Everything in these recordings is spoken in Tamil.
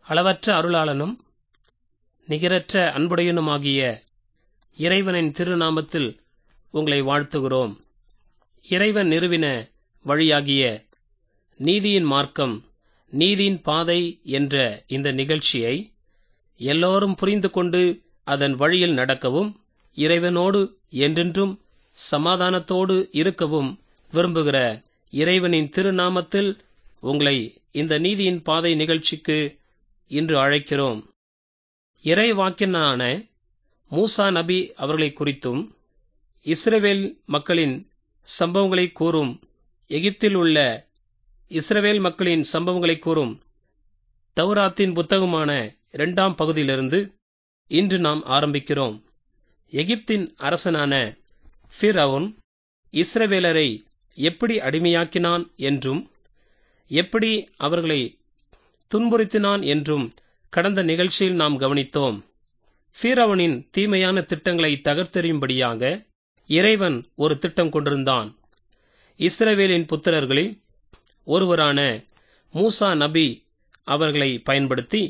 அளவற்ற அருளாளனும் நிகரற்ற அன்புடையனுமாகிய இறைவனின் திருநாமத்தில் உங்களை வாழ்த்துகிறோம் இறைவன் நிறுவின வழியாகிய நீதியின் மார்க்கம் நீதியின் பாதை என்ற இந்த நிகழ்ச்சியை எல்லோரும் புரிந்து கொண்டு அதன் வழியில் நடக்கவும் இறைவனோடு என்றென்றும் சமாதானத்தோடு இருக்கவும் விரும்புகிற இறைவனின் திருநாமத்தில் உங்களை இந்த நீதியின் பாதை நிகழ்ச்சிக்கு இன்று அழைக்கிறோம் இறை வாக்கினான மூசா நபி அவர்களை குறித்தும் இஸ்ரவேல் மக்களின் சம்பவங்களை கூறும் எகிப்தில் உள்ள இஸ்ரவேல் மக்களின் சம்பவங்களை கூறும் தௌராத்தின் புத்தகமான இரண்டாம் பகுதியிலிருந்து இன்று நாம் ஆரம்பிக்கிறோம் எகிப்தின் அரசனான ஃபிரவுன் இஸ்ரவேலரை எப்படி அடிமையாக்கினான் என்றும் எப்படி அவர்களை துன்புறுத்தினான் என்றும் கடந்த நிகழ்ச்சியில் நாம் கவனித்தோம் ஃபீரவனின் தீமையான திட்டங்களை தகர்த்தெறியும்படியாக இறைவன் ஒரு திட்டம் கொண்டிருந்தான் இஸ்ரவேலின் புத்திரர்களில் ஒருவரான மூசா நபி அவர்களை பயன்படுத்தி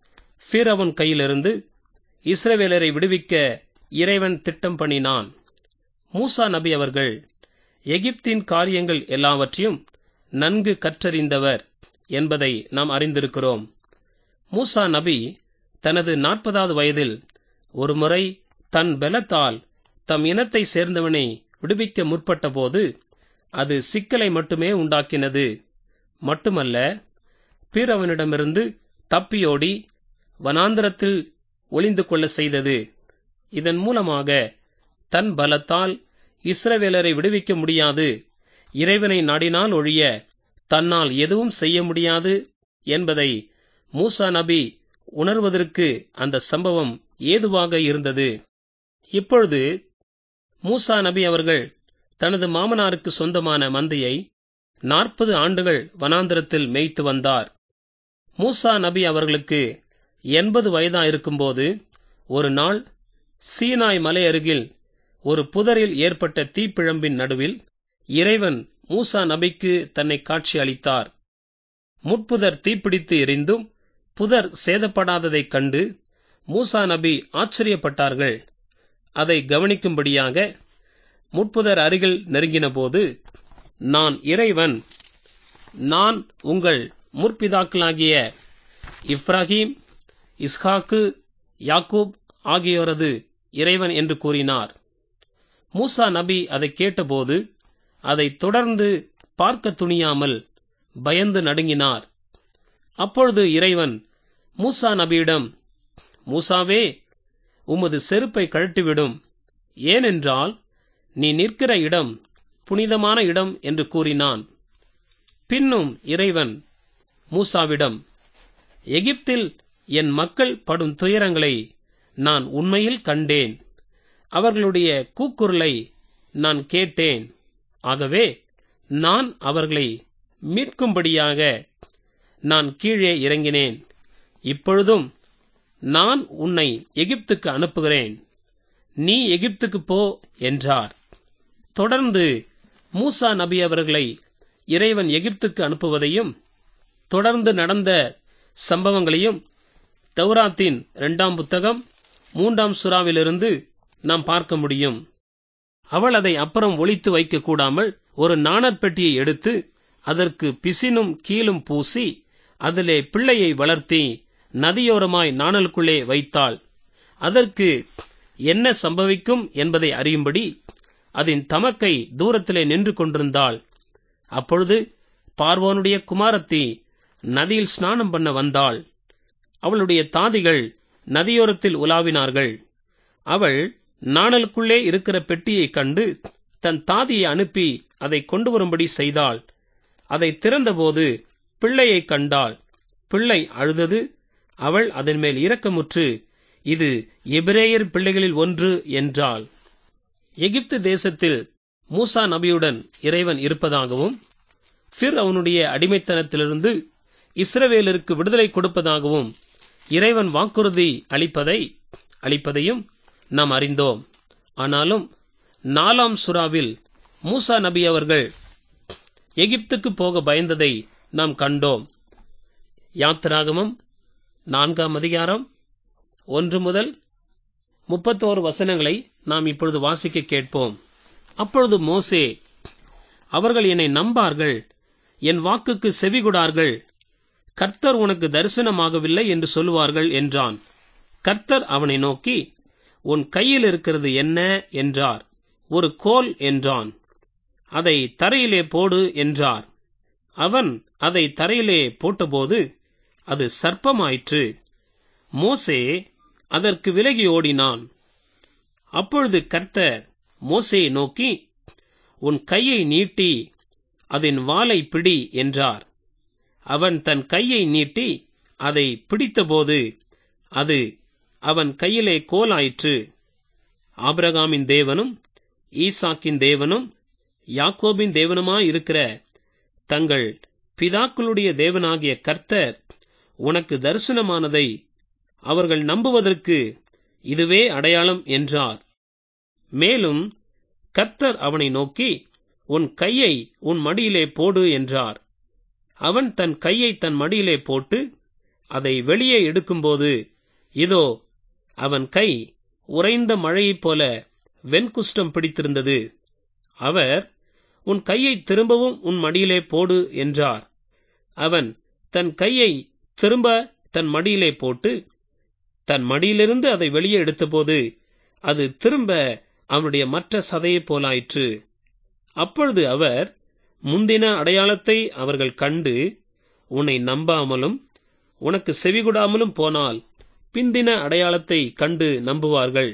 ஃபீரவன் கையிலிருந்து இஸ்ரவேலரை விடுவிக்க இறைவன் திட்டம் பண்ணினான் மூசா நபி அவர்கள் எகிப்தின் காரியங்கள் எல்லாவற்றையும் நன்கு கற்றறிந்தவர் என்பதை நாம் அறிந்திருக்கிறோம் மூசா நபி தனது நாற்பதாவது வயதில் ஒருமுறை தன் பலத்தால் தம் இனத்தை சேர்ந்தவனை விடுவிக்க முற்பட்டபோது அது சிக்கலை மட்டுமே உண்டாக்கினது மட்டுமல்ல பீரவனிடமிருந்து தப்பியோடி வனாந்திரத்தில் ஒளிந்து கொள்ள செய்தது இதன் மூலமாக தன் பலத்தால் இஸ்ரவேலரை விடுவிக்க முடியாது இறைவனை நாடினால் ஒழிய தன்னால் எதுவும் செய்ய முடியாது என்பதை மூசா நபி உணர்வதற்கு அந்த சம்பவம் ஏதுவாக இருந்தது இப்பொழுது மூசா நபி அவர்கள் தனது மாமனாருக்கு சொந்தமான மந்தையை நாற்பது ஆண்டுகள் வனாந்திரத்தில் மேய்த்து வந்தார் மூசா நபி அவர்களுக்கு எண்பது வயதாயிருக்கும்போது ஒரு நாள் சீனாய் மலை அருகில் ஒரு புதரில் ஏற்பட்ட தீப்பிழம்பின் நடுவில் இறைவன் மூசா நபிக்கு தன்னை காட்சி அளித்தார் முட்புதர் தீப்பிடித்து எரிந்தும் புதர் சேதப்படாததைக் கண்டு மூசா நபி ஆச்சரியப்பட்டார்கள் அதை கவனிக்கும்படியாக முட்புதர் அருகில் நெருங்கினபோது நான் இறைவன் நான் உங்கள் முற்பிதாக்களாகிய இப்ராஹிம் இஸ்ஹாக்கு யாக்கூப் ஆகியோரது இறைவன் என்று கூறினார் மூசா நபி அதை கேட்டபோது அதை தொடர்ந்து பார்க்க துணியாமல் பயந்து நடுங்கினார் அப்பொழுது இறைவன் மூசா நபியிடம் மூசாவே உமது செருப்பை கழட்டிவிடும் ஏனென்றால் நீ நிற்கிற இடம் புனிதமான இடம் என்று கூறினான் பின்னும் இறைவன் மூசாவிடம் எகிப்தில் என் மக்கள் படும் துயரங்களை நான் உண்மையில் கண்டேன் அவர்களுடைய கூக்குரலை நான் கேட்டேன் ஆகவே நான் அவர்களை மீட்கும்படியாக நான் கீழே இறங்கினேன் இப்பொழுதும் நான் உன்னை எகிப்துக்கு அனுப்புகிறேன் நீ எகிப்துக்கு போ என்றார் தொடர்ந்து மூசா நபி அவர்களை இறைவன் எகிப்துக்கு அனுப்புவதையும் தொடர்ந்து நடந்த சம்பவங்களையும் தௌராத்தின் இரண்டாம் புத்தகம் மூன்றாம் சுறாவிலிருந்து நாம் பார்க்க முடியும் அவள் அதை அப்புறம் ஒளித்து வைக்க கூடாமல் ஒரு நாணற்பெட்டியை எடுத்து அதற்கு பிசினும் கீழும் பூசி அதிலே பிள்ளையை வளர்த்தி நதியோரமாய் நாணலுக்குள்ளே வைத்தாள் அதற்கு என்ன சம்பவிக்கும் என்பதை அறியும்படி அதன் தமக்கை தூரத்திலே நின்று கொண்டிருந்தாள் அப்பொழுது பார்வோனுடைய குமாரத்தி நதியில் ஸ்நானம் பண்ண வந்தாள் அவளுடைய தாதிகள் நதியோரத்தில் உலாவினார்கள் அவள் நாணலுக்குள்ளே இருக்கிற பெட்டியைக் கண்டு தன் தாதியை அனுப்பி அதை கொண்டு வரும்படி செய்தாள் அதை திறந்தபோது பிள்ளையைக் கண்டாள் பிள்ளை அழுதது அவள் அதன் மேல் இரக்கமுற்று இது எபிரேயர் பிள்ளைகளில் ஒன்று என்றாள் எகிப்து தேசத்தில் மூசா நபியுடன் இறைவன் இருப்பதாகவும் ஃபிர் அவனுடைய அடிமைத்தனத்திலிருந்து இஸ்ரவேலருக்கு விடுதலை கொடுப்பதாகவும் இறைவன் வாக்குறுதி அளிப்பதை அளிப்பதையும் நாம் அறிந்தோம் ஆனாலும் நாலாம் சுறாவில் மூசா நபி அவர்கள் எகிப்துக்கு போக பயந்ததை நாம் கண்டோம் யாத்திராகமம் நான்காம் அதிகாரம் ஒன்று முதல் முப்பத்தோரு வசனங்களை நாம் இப்பொழுது வாசிக்க கேட்போம் அப்பொழுது மோசே அவர்கள் என்னை நம்பார்கள் என் வாக்குக்கு செவிகொடார்கள் கர்த்தர் உனக்கு தரிசனமாகவில்லை என்று சொல்லுவார்கள் என்றான் கர்த்தர் அவனை நோக்கி உன் கையில் இருக்கிறது என்ன என்றார் ஒரு கோல் என்றான் அதை தரையிலே போடு என்றார் அவன் அதை தரையிலே போட்டபோது அது சர்ப்பமாயிற்று மோசே அதற்கு விலகி ஓடினான் அப்பொழுது கர்த்தர் மோசேயை நோக்கி உன் கையை நீட்டி அதன் வாலை பிடி என்றார் அவன் தன் கையை நீட்டி அதை பிடித்தபோது அது அவன் கையிலே கோலாயிற்று ஆபிரகாமின் தேவனும் ஈசாக்கின் தேவனும் யாக்கோபின் தேவனுமாயிருக்கிற தங்கள் பிதாக்களுடைய தேவனாகிய கர்த்தர் உனக்கு தரிசனமானதை அவர்கள் நம்புவதற்கு இதுவே அடையாளம் என்றார் மேலும் கர்த்தர் அவனை நோக்கி உன் கையை உன் மடியிலே போடு என்றார் அவன் தன் கையை தன் மடியிலே போட்டு அதை வெளியே எடுக்கும்போது இதோ அவன் கை உறைந்த மழையைப் போல வெண்குஷ்டம் பிடித்திருந்தது அவர் உன் கையை திரும்பவும் உன் மடியிலே போடு என்றார் அவன் தன் கையை திரும்ப தன் மடியிலே போட்டு தன் மடியிலிருந்து அதை வெளியே எடுத்தபோது அது திரும்ப அவனுடைய மற்ற சதையைப் போலாயிற்று அப்பொழுது அவர் முந்தின அடையாளத்தை அவர்கள் கண்டு உன்னை நம்பாமலும் உனக்கு செவிகொடாமலும் போனால் பிந்தின அடையாளத்தை கண்டு நம்புவார்கள்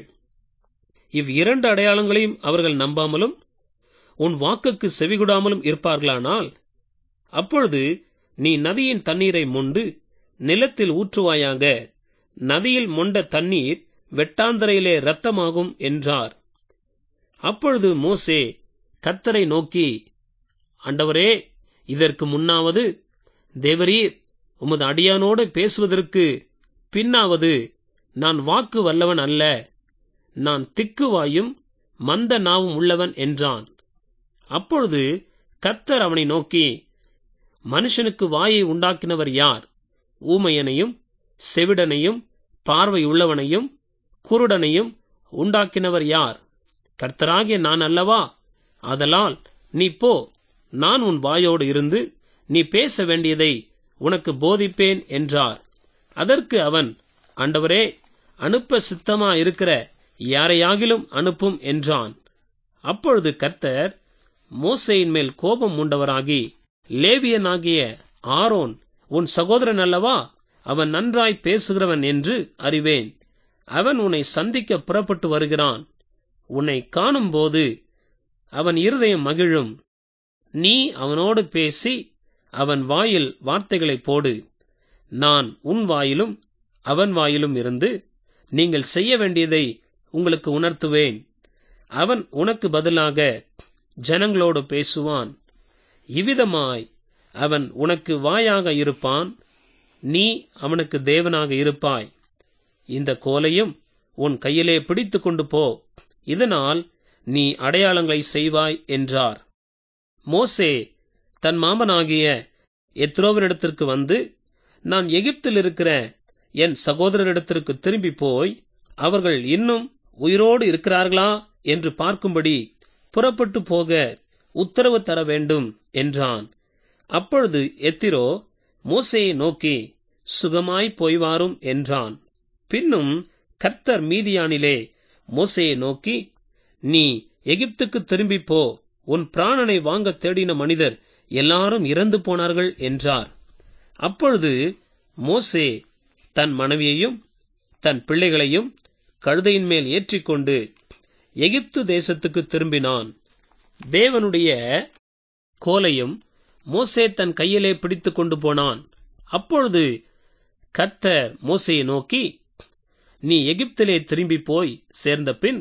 இவ் இரண்டு அடையாளங்களையும் அவர்கள் நம்பாமலும் உன் வாக்குக்கு செவிகொடாமலும் இருப்பார்களானால் அப்பொழுது நீ நதியின் தண்ணீரை மொண்டு நிலத்தில் ஊற்றுவாயாக நதியில் மொண்ட தண்ணீர் வெட்டாந்தரையிலே இரத்தமாகும் என்றார் அப்பொழுது மோசே கத்தரை நோக்கி ஆண்டவரே இதற்கு முன்னாவது தேவரீர் உமது அடியானோடு பேசுவதற்கு பின்னாவது நான் வாக்கு வல்லவன் அல்ல நான் திக்குவாயும் மந்த நாவும் உள்ளவன் என்றான் அப்பொழுது கர்த்தர் அவனை நோக்கி மனுஷனுக்கு வாயை உண்டாக்கினவர் யார் ஊமையனையும் செவிடனையும் பார்வை உள்ளவனையும் குருடனையும் உண்டாக்கினவர் யார் கர்த்தராகிய நான் அல்லவா ஆதலால் நீ போ நான் உன் வாயோடு இருந்து நீ பேச வேண்டியதை உனக்கு போதிப்பேன் என்றார் அதற்கு அவன் ஆண்டவரே அனுப்ப சித்தமா இருக்கிற யாரையாகிலும் அனுப்பும் என்றான் அப்பொழுது கர்த்தர் மோசையின் மேல் கோபம் உண்டவராகி லேவியனாகிய ஆரோன் உன் சகோதரன் அல்லவா அவன் நன்றாய் பேசுகிறவன் என்று அறிவேன் அவன் உன்னை சந்திக்க புறப்பட்டு வருகிறான் உன்னை காணும்போது அவன் இருதயம் மகிழும் நீ அவனோடு பேசி அவன் வாயில் வார்த்தைகளை போடு நான் உன் வாயிலும் அவன் வாயிலும் இருந்து நீங்கள் செய்ய வேண்டியதை உங்களுக்கு உணர்த்துவேன் அவன் உனக்கு பதிலாக ஜனங்களோடு பேசுவான் இவ்விதமாய் அவன் உனக்கு வாயாக இருப்பான் நீ அவனுக்கு தேவனாக இருப்பாய் இந்த கோலையும் உன் கையிலே பிடித்து கொண்டு போ இதனால் நீ அடையாளங்களை செய்வாய் என்றார் மோசே தன் மாமனாகிய எத்ரோவனிடத்திற்கு வந்து நான் எகிப்தில் இருக்கிற என் சகோதரரிடத்திற்கு திரும்பி போய் அவர்கள் இன்னும் உயிரோடு இருக்கிறார்களா என்று பார்க்கும்படி புறப்பட்டு போக உத்தரவு தர வேண்டும் என்றான் அப்பொழுது எத்திரோ மோசையை நோக்கி சுகமாய் போய் வாரும் என்றான் பின்னும் கர்த்தர் மீதியானிலே மோசையை நோக்கி நீ எகிப்துக்கு திரும்பி போ உன் பிராணனை வாங்க தேடின மனிதர் எல்லாரும் இறந்து போனார்கள் என்றார் அப்பொழுது மோசே தன் மனைவியையும் தன் பிள்ளைகளையும் கழுதையின் மேல் ஏற்றிக்கொண்டு எகிப்து தேசத்துக்கு திரும்பினான் தேவனுடைய கோலையும் மோசே தன் கையிலே பிடித்துக் கொண்டு போனான் அப்பொழுது கர்த்தர் மோசையை நோக்கி நீ எகிப்திலே திரும்பி போய் சேர்ந்த பின்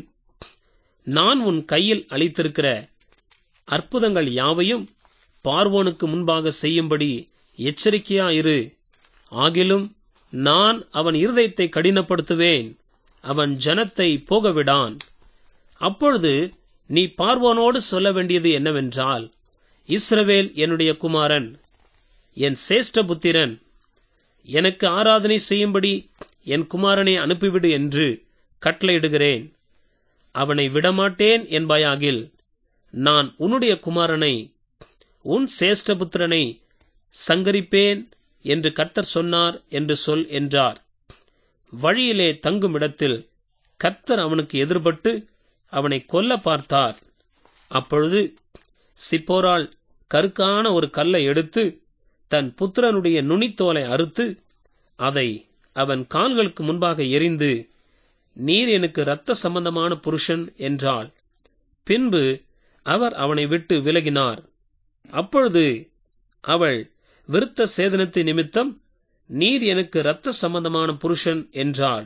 நான் உன் கையில் அளித்திருக்கிற அற்புதங்கள் யாவையும் பார்வோனுக்கு முன்பாக செய்யும்படி எச்சரிக்கையாயிரு ஆகிலும் நான் அவன் இருதயத்தை கடினப்படுத்துவேன் அவன் ஜனத்தை போகவிடான் அப்பொழுது நீ பார்வோனோடு சொல்ல வேண்டியது என்னவென்றால் இஸ்ரவேல் என்னுடைய குமாரன் என் சேஷ்ட புத்திரன் எனக்கு ஆராதனை செய்யும்படி என் குமாரனை அனுப்பிவிடு என்று கட்டளையிடுகிறேன் அவனை விடமாட்டேன் என்பாயாகில் நான் உன்னுடைய குமாரனை உன் சேஷ்டபுத்திரனை சங்கரிப்பேன் என்று கர்த்தர் சொன்னார் என்று சொல் என்றார் வழியிலே தங்கும் இடத்தில் கர்த்தர் அவனுக்கு எதிர்பட்டு அவனை கொல்ல பார்த்தார் அப்பொழுது சிப்போரால் கருக்கான ஒரு கல்லை எடுத்து தன் புத்திரனுடைய நுனித்தோலை அறுத்து அதை அவன் கால்களுக்கு முன்பாக எரிந்து நீர் எனக்கு இரத்த சம்பந்தமான புருஷன் என்றாள் பின்பு அவர் அவனை விட்டு விலகினார் அப்பொழுது அவள் விருத்த சேதனத்தை நிமித்தம் நீர் எனக்கு இரத்த சம்பந்தமான புருஷன் என்றாள்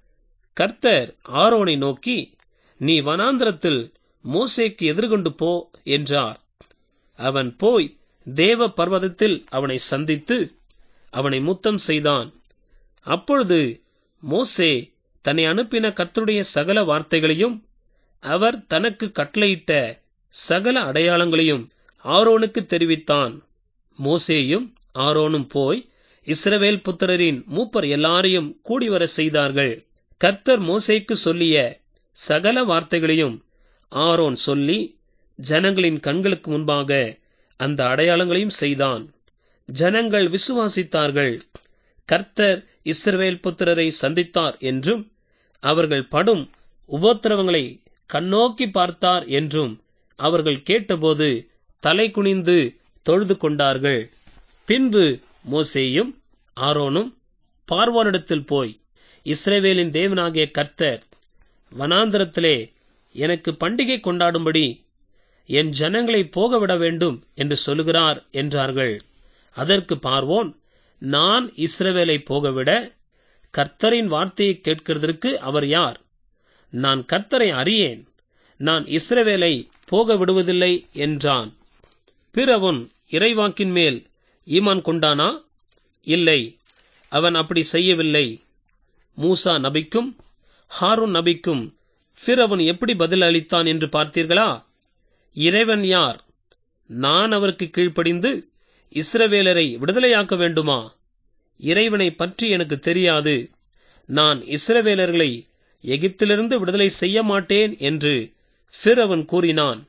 கர்த்தர் ஆரோனை நோக்கி நீ வனாந்திரத்தில் மோசேக்கு எதிர்கொண்டு போ என்றார் அவன் போய் தேவ பர்வதத்தில் அவனை சந்தித்து அவனை முத்தம் செய்தான் அப்பொழுது மோசே தன்னை அனுப்பின கர்த்தருடைய சகல வார்த்தைகளையும் அவர் தனக்கு கட்டளையிட்ட சகல அடையாளங்களையும் ஆரோனுக்கு தெரிவித்தான் மோசேயும் ஆரோனும் போய் இஸ்ரவேல் புத்திரரின் மூப்பர் எல்லாரையும் கூடிவர செய்தார்கள் கர்த்தர் மோசேக்கு சொல்லிய சகல வார்த்தைகளையும் ஆரோன் சொல்லி ஜனங்களின் கண்களுக்கு முன்பாக அந்த அடையாளங்களையும் செய்தான் ஜனங்கள் விசுவாசித்தார்கள் கர்த்தர் இஸ்ரவேல் புத்திரரை சந்தித்தார் என்றும் அவர்கள் படும் உபோத்திரவங்களை கண்ணோக்கி பார்த்தார் என்றும் அவர்கள் கேட்டபோது தலை குனிந்து தொழுது கொண்டார்கள் பின்பு மோசேயும் ஆரோனும் பார்வோனிடத்தில் போய் இஸ்ரவேலின் தேவனாகிய கர்த்தர் வனாந்திரத்திலே எனக்கு பண்டிகை கொண்டாடும்படி என் ஜனங்களை போகவிட வேண்டும் என்று சொல்லுகிறார் என்றார்கள் அதற்கு பார்வோன் நான் இஸ்ரவேலை போகவிட கர்த்தரின் வார்த்தையை கேட்கிறதற்கு அவர் யார் நான் கர்த்தரை அறியேன் நான் இஸ்ரவேலை போக விடுவதில்லை என்றான் பிறவன் இறைவாக்கின் மேல் ஈமான் கொண்டானா இல்லை அவன் அப்படி செய்யவில்லை மூசா நபிக்கும் ஹாரூன் நபிக்கும் பிறவன் எப்படி பதில் அளித்தான் என்று பார்த்தீர்களா இறைவன் யார் நான் அவருக்கு கீழ்ப்படிந்து இஸ்ரவேலரை விடுதலையாக்க வேண்டுமா இறைவனை பற்றி எனக்கு தெரியாது நான் இஸ்ரவேலர்களை எகிப்திலிருந்து விடுதலை செய்ய மாட்டேன் என்று பிறவன் கூறினான்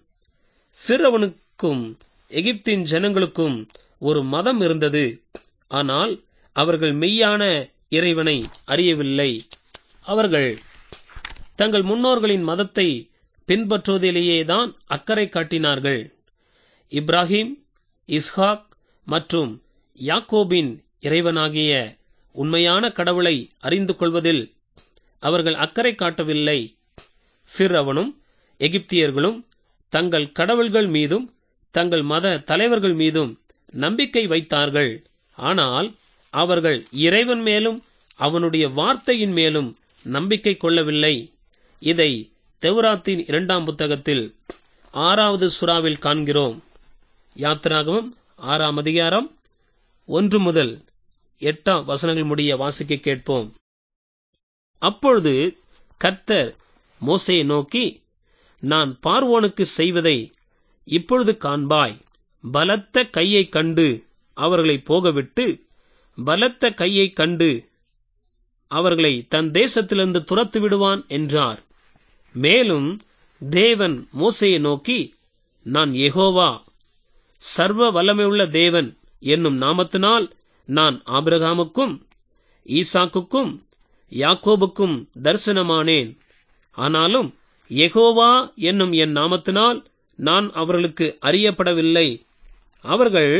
பிறவனுக்கும் எகிப்தின் ஜனங்களுக்கும் ஒரு மதம் இருந்தது ஆனால் அவர்கள் மெய்யான இறைவனை அறியவில்லை அவர்கள் தங்கள் முன்னோர்களின் மதத்தை பின்பற்றுவதிலேயே தான் அக்கறை காட்டினார்கள் இப்ராஹிம் இஸ்ஹாக் மற்றும் யாக்கோபின் இறைவனாகிய உண்மையான கடவுளை அறிந்து கொள்வதில் அவர்கள் அக்கறை காட்டவில்லை ஃபிர்அவனும் எகிப்தியர்களும் தங்கள் கடவுள்கள் மீதும் தங்கள் மத தலைவர்கள் மீதும் நம்பிக்கை வைத்தார்கள் ஆனால் அவர்கள் இறைவன் மேலும் அவனுடைய வார்த்தையின் மேலும் நம்பிக்கை கொள்ளவில்லை இதை தெவ்ராத்தின் இரண்டாம் புத்தகத்தில் ஆறாவது சுறாவில் காண்கிறோம் யாத்திராகமம் ஆறாம் அதிகாரம் ஒன்று முதல் எட்டாம் வசனங்கள் முடிய வாசிக்க கேட்போம் அப்பொழுது கர்த்தர் மோசையை நோக்கி நான் பார்வோனுக்கு செய்வதை இப்பொழுது காண்பாய் பலத்த கையை கண்டு அவர்களை போகவிட்டு பலத்த கையை கண்டு அவர்களை தன் தேசத்திலிருந்து துரத்து விடுவான் என்றார் மேலும் தேவன் மோசையை நோக்கி நான் யெகோவா சர்வ வல்லமையுள்ள தேவன் என்னும் நாமத்தினால் நான் ஆபிரகாமுக்கும் ஈசாக்குக்கும் யாக்கோபுக்கும் தரிசனமானேன் ஆனாலும் யெகோவா என்னும் என் நாமத்தினால் நான் அவர்களுக்கு அறியப்படவில்லை அவர்கள்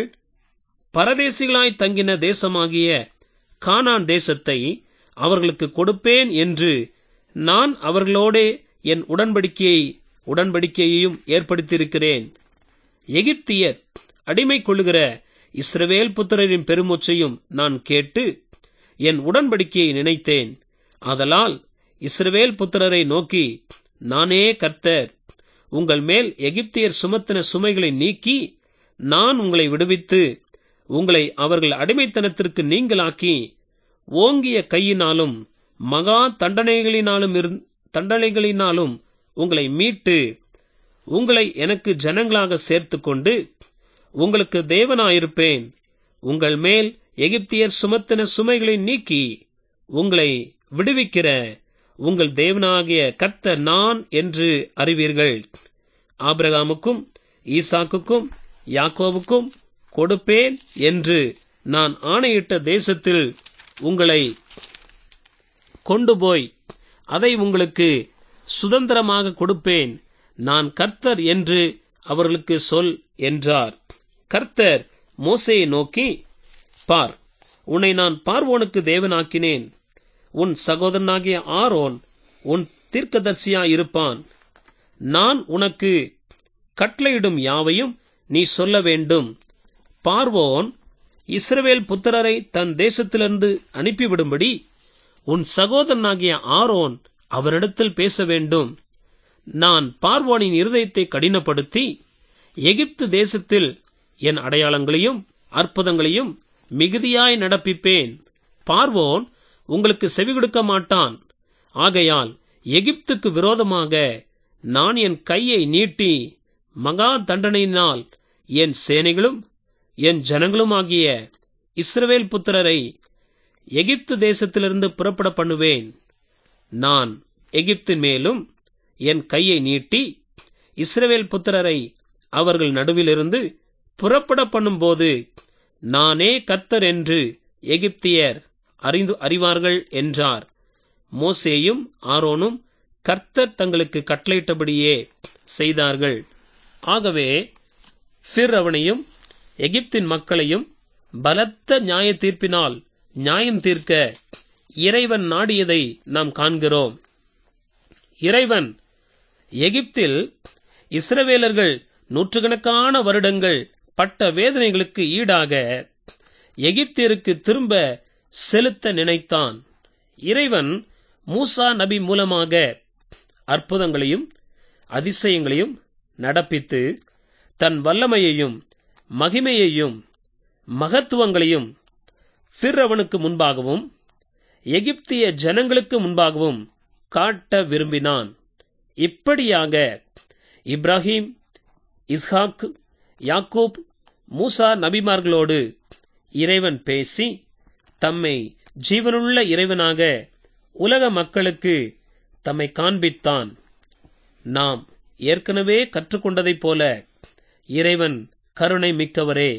பரதேசிகளாய் தங்கின தேசமாகிய கானான் தேசத்தை அவர்களுக்கு கொடுப்பேன் என்று நான் அவர்களோடே என் உடன்படிக்கையை உடன்படிக்கையையும் ஏற்படுத்தியிருக்கிறேன் எகிப்தியர் அடிமை கொள்ளுகிற இஸ்ரவேல் புத்திரரின் பெருமூச்சையும் நான் கேட்டு என் உடன்படிக்கையை நினைத்தேன் ஆதலால் இஸ்ரவேல் புத்திரரை நோக்கி நானே கர்த்தர் உங்கள் மேல் எகிப்தியர் சுமத்தின சுமைகளை நீக்கி நான் உங்களை விடுவித்து உங்களை அவர்கள் அடிமைத்தனத்திற்கு நீங்களாக்கி ஓங்கிய கையினாலும் மகா தண்டனைகளினாலும் தண்டனைகளினாலும் உங்களை மீட்டு உங்களை எனக்கு ஜனங்களாக சேர்த்து கொண்டு உங்களுக்கு தேவனாயிருப்பேன் உங்கள் மேல் எகிப்தியர் சுமத்தின சுமைகளை நீக்கி உங்களை விடுவிக்கிற உங்கள் தேவனாகிய கர்த்தர் நான் என்று அறிவீர்கள் ஆபிரகாமுக்கும் ஈசாக்குக்கும் யாக்கோவுக்கும் கொடுப்பேன் என்று நான் ஆணையிட்ட தேசத்தில் உங்களை கொண்டு போய் அதை உங்களுக்கு சுதந்திரமாக கொடுப்பேன் நான் கர்த்தர் என்று அவர்களுக்கு சொல் என்றார் கர்த்தர் மோசையை நோக்கி பார் உன்னை நான் பார்வோனுக்கு தேவனாக்கினேன் உன் சகோதரனாகிய ஆரோன் உன் தீர்க்கதர்சியாயிருப்பான் நான் உனக்கு கட்டளையிடும் யாவையும் நீ சொல்ல வேண்டும் பார்வோன் இஸ்ரவேல் புத்திரரை தன் தேசத்திலிருந்து அனுப்பிவிடும்படி உன் சகோதரனாகிய ஆரோன் அவரிடத்தில் பேச வேண்டும் நான் பார்வோனின் இருதயத்தை கடினப்படுத்தி எகிப்து தேசத்தில் என் அடையாளங்களையும் அற்புதங்களையும் மிகுதியாய் நடப்பிப்பேன் பார்வோன் உங்களுக்கு செவி கொடுக்க மாட்டான் ஆகையால் எகிப்துக்கு விரோதமாக நான் என் கையை நீட்டி மகா தண்டனையினால் என் சேனைகளும் என் ஜனங்களுமாகிய இஸ்ரவேல் புத்திரரை எகிப்து தேசத்திலிருந்து புறப்பட பண்ணுவேன் நான் எகிப்தின் மேலும் என் கையை நீட்டி இஸ்ரவேல் புத்திரரை அவர்கள் நடுவிலிருந்து புறப்பட பண்ணும்போது நானே கர்த்தர் என்று எகிப்தியர் அறிந்து அறிவார்கள் என்றார் மோசேயும் ஆரோனும் கர்த்தர் தங்களுக்கு கட்டளையிட்டபடியே செய்தார்கள் ஆகவே ஃபிர் அவனையும் எகிப்தின் மக்களையும் பலத்த நியாய தீர்ப்பினால் நியாயம் தீர்க்க இறைவன் நாடியதை நாம் காண்கிறோம் இறைவன் எகிப்தில் இஸ்ரவேலர்கள் நூற்றுக்கணக்கான வருடங்கள் பட்ட வேதனைகளுக்கு ஈடாக எகிப்தியருக்கு திரும்ப செலுத்த நினைத்தான் இறைவன் மூசா நபி மூலமாக அற்புதங்களையும் அதிசயங்களையும் நடப்பித்து தன் வல்லமையையும் மகிமையையும் மகத்துவங்களையும் ஃபிர் அவனுக்கு முன்பாகவும் எகிப்திய ஜனங்களுக்கு முன்பாகவும் காட்ட விரும்பினான் இப்படியாக இப்ராஹிம் இஸ்ஹாக் யாக்கூப் மூசா நபிமார்களோடு இறைவன் பேசி தம்மை ஜீவனுள்ள இறைவனாக உலக மக்களுக்கு தம்மை காண்பித்தான் நாம் ஏற்கனவே கற்றுக்கொண்டதைப் போல இறைவன் கருணை மிக்கவரே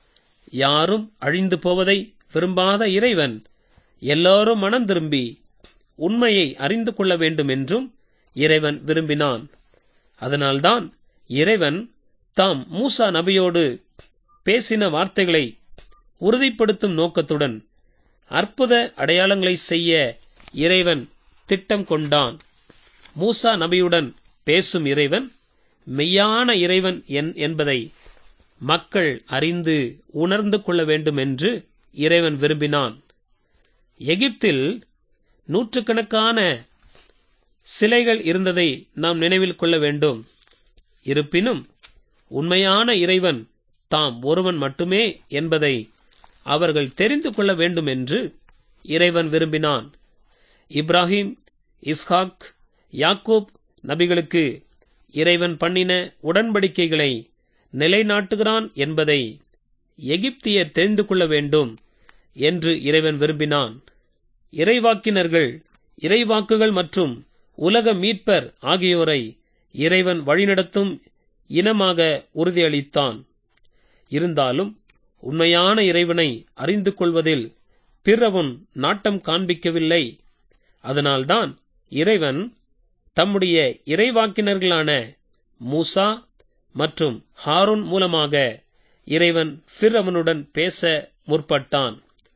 யாரும் அழிந்து போவதை விரும்பாத இறைவன் எல்லாரும் மனம் திரும்பி உண்மையை அறிந்து கொள்ள வேண்டும் என்றும் இறைவன் விரும்பினான் அதனால்தான் இறைவன் தாம் மூசா நபியோடு பேசின வார்த்தைகளை உறுதிப்படுத்தும் நோக்கத்துடன் அற்புத அடையாளங்களை செய்ய இறைவன் திட்டம் கொண்டான் மூசா நபியுடன் பேசும் இறைவன் மெய்யான இறைவன் என் என்பதை மக்கள் அறிந்து உணர்ந்து கொள்ள வேண்டும் என்று இறைவன் விரும்பினான் எகிப்தில் நூற்றுக்கணக்கான சிலைகள் இருந்ததை நாம் நினைவில் கொள்ள வேண்டும் இருப்பினும் உண்மையான இறைவன் தாம் ஒருவன் மட்டுமே என்பதை அவர்கள் தெரிந்து கொள்ள வேண்டும் என்று இறைவன் விரும்பினான் இப்ராஹிம் இஸ்ஹாக் யாக்கூப் நபிகளுக்கு இறைவன் பண்ணின உடன்படிக்கைகளை நிலைநாட்டுகிறான் என்பதை எகிப்தியர் தெரிந்து கொள்ள வேண்டும் என்று இறைவன் விரும்பினான் இறைவாக்கினர்கள் இறைவாக்குகள் மற்றும் உலக மீட்பர் ஆகியோரை இறைவன் வழிநடத்தும் இனமாக உறுதியளித்தான் இருந்தாலும் உண்மையான இறைவனை அறிந்து கொள்வதில் பிறவும் நாட்டம் காண்பிக்கவில்லை அதனால்தான் இறைவன் தம்முடைய இறைவாக்கினர்களான மூசா மற்றும் ஹாரூன் மூலமாக இறைவன் பிறவனுடன் பேச முற்பட்டான்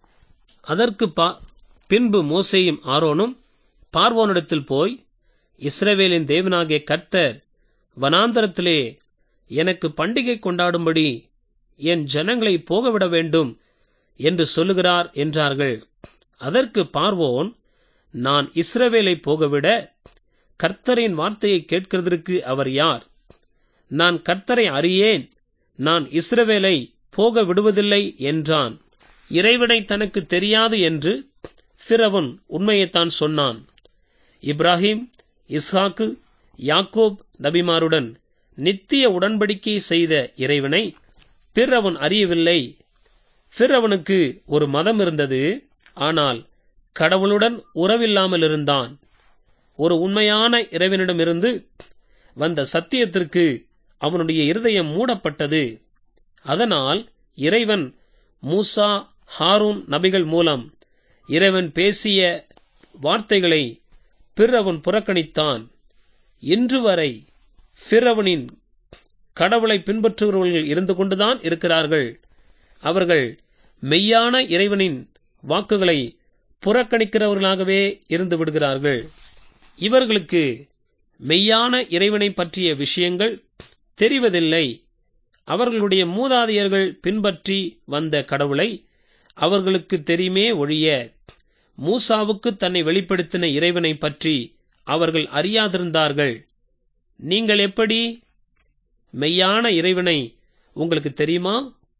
அதற்கு பின்பு மோசேயும் ஆரோனும் பார்வோனிடத்தில் போய் இஸ்ரவேலின் தேவனாகிய கர்த்தர் வனாந்தரத்திலே எனக்கு பண்டிகை கொண்டாடும்படி என் ஜனங்களை போகவிட வேண்டும் என்று சொல்லுகிறார் என்றார்கள் அதற்கு பார்வோன் நான் இஸ்ரவேலை போகவிட கர்த்தரின் வார்த்தையை கேட்கிறதற்கு அவர் யார் நான் கர்த்தரை அறியேன் நான் இஸ்ரவேலை போக விடுவதில்லை என்றான் இறைவனை தனக்கு தெரியாது என்று பிறவன் உண்மையைத்தான் சொன்னான் இப்ராஹிம் இஸ்ஹாக்கு யாக்கோப் நபிமாருடன் நித்திய உடன்படிக்கை செய்த இறைவனை பிறவன் அறியவில்லை ஃபிரவனுக்கு ஒரு மதம் இருந்தது ஆனால் கடவுளுடன் உறவில்லாமல் இருந்தான் ஒரு உண்மையான இறைவனிடமிருந்து வந்த சத்தியத்திற்கு அவனுடைய இருதயம் மூடப்பட்டது அதனால் இறைவன் மூசா ஹாரூன் நபிகள் மூலம் இறைவன் பேசிய வார்த்தைகளை பிறவன் புறக்கணித்தான் இன்று வரை பிறவனின் கடவுளை பின்பற்றுகிறவர்கள் இருந்து கொண்டுதான் இருக்கிறார்கள் அவர்கள் மெய்யான இறைவனின் வாக்குகளை புறக்கணிக்கிறவர்களாகவே இருந்து விடுகிறார்கள் இவர்களுக்கு மெய்யான இறைவனை பற்றிய விஷயங்கள் தெரிவதில்லை அவர்களுடைய மூதாதையர்கள் பின்பற்றி வந்த கடவுளை அவர்களுக்கு தெரியுமே ஒழிய மூசாவுக்கு தன்னை வெளிப்படுத்தின இறைவனை பற்றி அவர்கள் அறியாதிருந்தார்கள் நீங்கள் எப்படி மெய்யான இறைவனை உங்களுக்கு தெரியுமா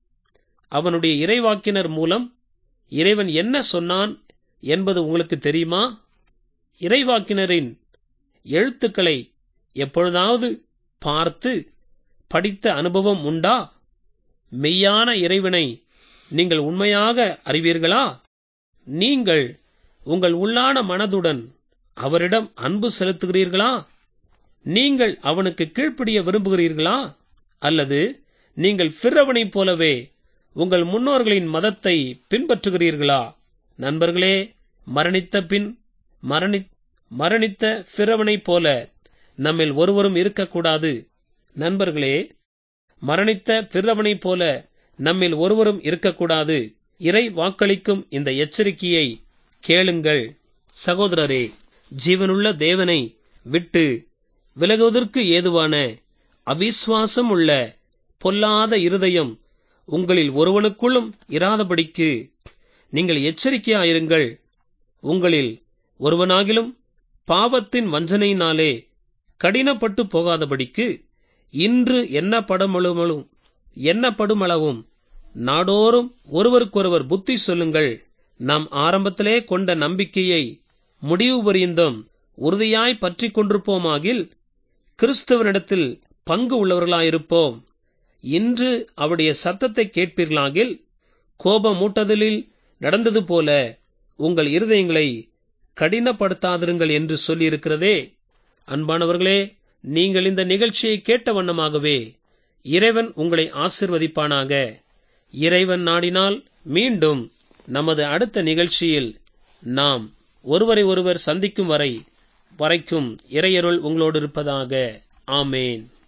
அவனுடைய இறைவாக்கினர் மூலம் இறைவன் என்ன சொன்னான் என்பது உங்களுக்கு தெரியுமா இறைவாக்கினரின் எழுத்துக்களை எப்பொழுதாவது பார்த்து படித்த அனுபவம் உண்டா மெய்யான இறைவனை நீங்கள் உண்மையாக அறிவீர்களா நீங்கள் உங்கள் உள்ளான மனதுடன் அவரிடம் அன்பு செலுத்துகிறீர்களா நீங்கள் அவனுக்கு கீழ்ப்படிய விரும்புகிறீர்களா அல்லது நீங்கள் பிறவனைப் போலவே உங்கள் முன்னோர்களின் மதத்தை பின்பற்றுகிறீர்களா நண்பர்களே மரணித்த பின் மரணி மரணித்த பிறவனைப் போல நம்மில் ஒருவரும் இருக்கக்கூடாது நண்பர்களே மரணித்த பிறவனைப் போல நம்மில் ஒருவரும் இருக்கக்கூடாது இறை வாக்களிக்கும் இந்த எச்சரிக்கையை கேளுங்கள் சகோதரரே ஜீவனுள்ள தேவனை விட்டு விலகுவதற்கு ஏதுவான அவிஸ்வாசம் உள்ள பொல்லாத இருதயம் உங்களில் ஒருவனுக்குள்ளும் இராதபடிக்கு நீங்கள் எச்சரிக்கையாயிருங்கள் உங்களில் ஒருவனாகிலும் பாவத்தின் வஞ்சனையினாலே கடினப்பட்டு போகாதபடிக்கு இன்று எண்ணப்படமளவும் எண்ணப்படுமளவும் நாடோறும் ஒருவருக்கொருவர் புத்தி சொல்லுங்கள் நாம் ஆரம்பத்திலே கொண்ட நம்பிக்கையை முடிவு பரியந்தம் உறுதியாய் பற்றி கொண்டிருப்போமாகில் கிறிஸ்துவனிடத்தில் பங்கு உள்ளவர்களாயிருப்போம் இன்று அவருடைய சத்தத்தை கேட்பீர்களாகில் கோபமூட்டதலில் நடந்தது போல உங்கள் இருதயங்களை கடினப்படுத்தாதிருங்கள் என்று சொல்லியிருக்கிறதே அன்பானவர்களே நீங்கள் இந்த நிகழ்ச்சியை கேட்ட வண்ணமாகவே இறைவன் உங்களை ஆசிர்வதிப்பானாக இறைவன் நாடினால் மீண்டும் நமது அடுத்த நிகழ்ச்சியில் நாம் ஒருவரை ஒருவர் சந்திக்கும் வரை வரைக்கும் இறையருள் உங்களோடு இருப்பதாக ஆமேன்